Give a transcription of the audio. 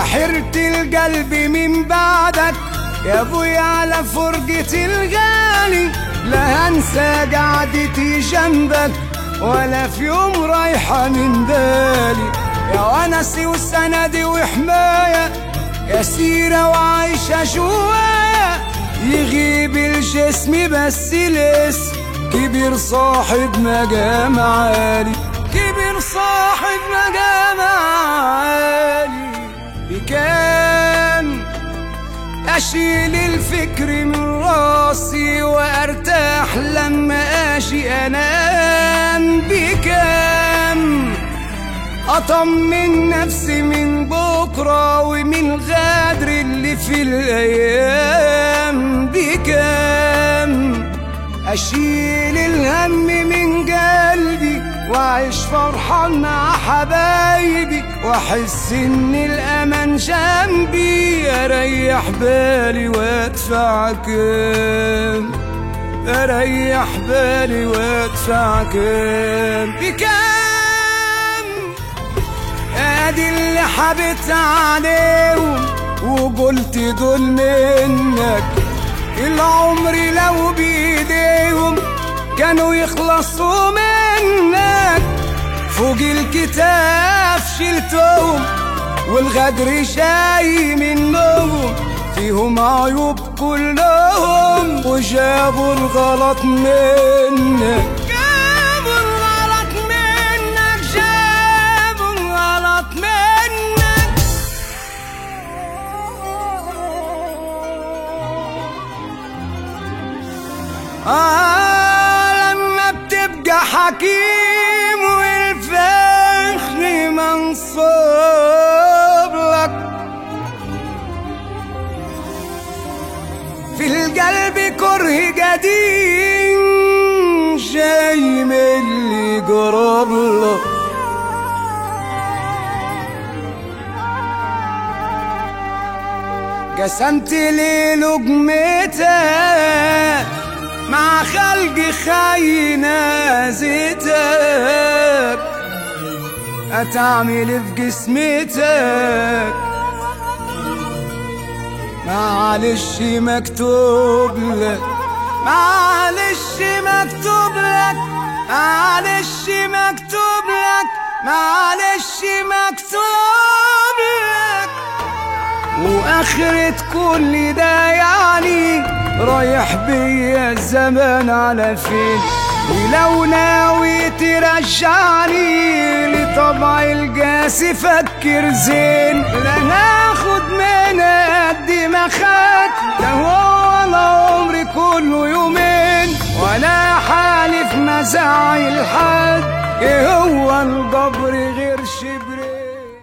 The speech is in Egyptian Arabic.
وحرت القلب من بعدك يا ابويا على فرقة الغالي لا هنسى قعدتي جنبك ولا في يوم رايحة من بالي يا ونسي وسندي وحماية يا سيرة وعايشة جوايا يغيب الجسم بس الاسم كبير صاحب مقام عالي كبير صاحب مقام عالي بكام أشيل الفكر من راسي وأرتاح لما أجي أنام بكام أطمن نفسي من بكرة ومن غدر اللي في الأيام بكام أشيل الهم من قلبي وأعيش فرحان مع حبايبي وأحس إن الأمان جنبي أريح بالي وأدفع كام أريح بالي وأدفع كام بكام ادي اللي حبيت عليهم وقلت دول منك العمر لو بايديهم كانوا يخلصوا منك فوق الكتاف شلتهم والغدر جاي منهم فيهم عيوب كلهم وجابوا الغلط منك جابوا الغلط منك جابوا الغلط منك آه لما بتبقى حكيم والفخر منصوب لك في القلب كره قديم جاي من اللي قرب لك قسمت لي لقمتك مع خلق خاينة زيتك أتعمل في جسمتك معلش مكتوب لك معلش مكتوب لك معلش مكتوب لك معلش مكتوب لك واخرة كل ده يعني رايح بيا الزمان على فين ولو ناوي ترجعني لطبع القاسي فكر زين لا ناخد من قد ما خدت